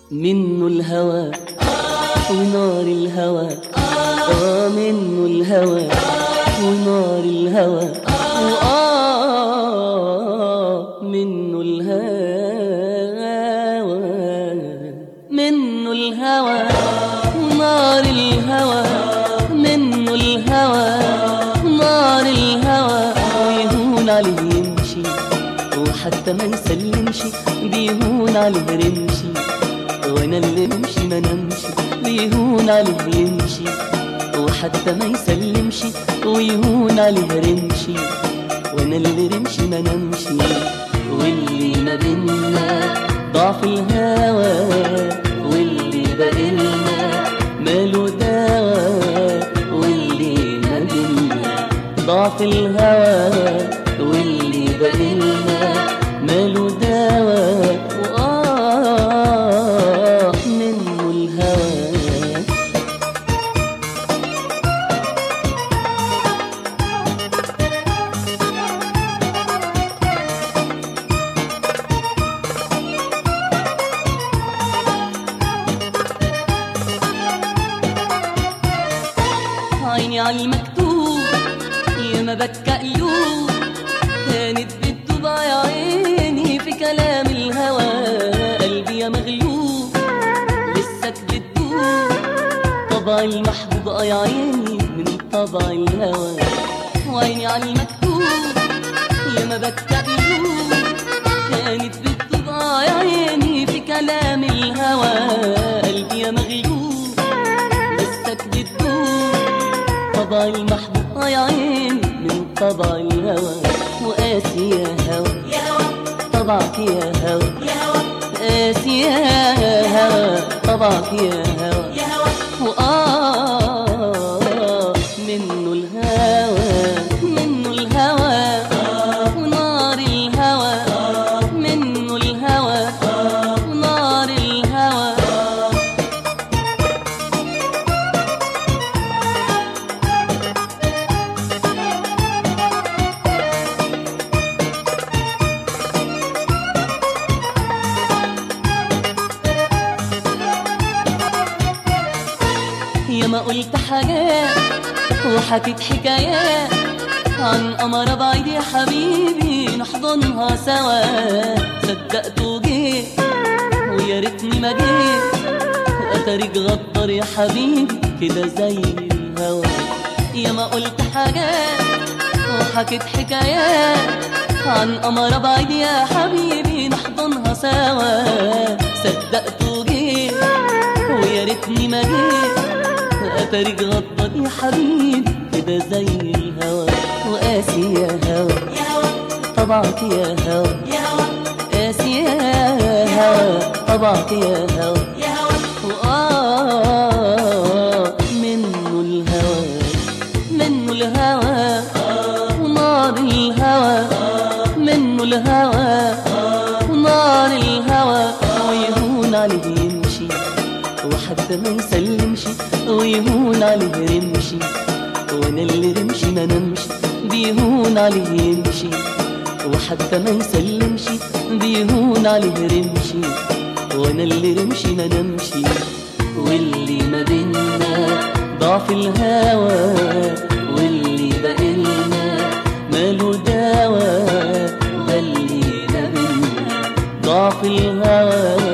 منه الهوى ونار الهوى آه منه الهوى ونار الهوى وآه منه الهوى منه الهوى ونار الهوى منه الهوى نار الهوى ويهون عليه يمشي وحتى ما يسلمش بيهون عليه رمشي وانا اللي نمشي ما نمشي بيهون عليه يمشي وحتى ما يسلمش ويهون عليه رمشي وانا اللي رمشي ما نمشي واللي ما بينا ضعف الهوى واللي بقلنا ماله دواء واللي ما بينا ضعف الهوى واللي بقلنا ماله دواء وآه منه الهوى عيني على المكتوب يا ما بكى قلوب كانت بتدوب يا عيني في كلام الهوى قلبي يا مغلوب لسك بتدوب طبع المحبوب آه يا عيني من طبع الهوى وعيني على المكتوب يا ما بكى قلوب كانت بتدوب آه يا عيني في كلام الهوى قلبي يا مغلوب لسك بتدوب طبع المحبوب آه يا عيني من طبع الهوى وقاسي يا هوى طبعك يا هوى قاسي يا هوى طبعك يا هوى وآه منه الهوى منه الهوى ونار الهوى منه الهوى ونار الهوى يا ما قلت حاجات وحكيت حكايات عن قمرة بعيد يا حبيبي نحضنها سوا صدقت وجيت ويا ريتني ما جيت واتاريك غدر يا حبيبي كده زي الهوا يا ما قلت حاجات وحكيت حكايات عن قمرة بعيد يا حبيبي نحضنها سوا صدقت وجيت ويا ريتني ما جيت اتاريك غدر يا حبيبي كده زي الهوا وقاسي يا هوا طبعك يا هوا قاسي يا هوا طبعك يا هوا وآه منه الهوى منه الهوى ونار الهوى منه الهوى ونار الهوى ويهون عليه يمشي وحتى ما يسلمش ويهون عليه رمشي وانا اللي رمشي ما نمشي بيهون عليه يمشي وحتى ما يسلمش بيهون عليه رمشي وانا اللي رمشي ما نمشي واللي ما بينا ضعف الهوى واللي بقلنا ماله دواء ده اللي ما بينا ضعف الهوى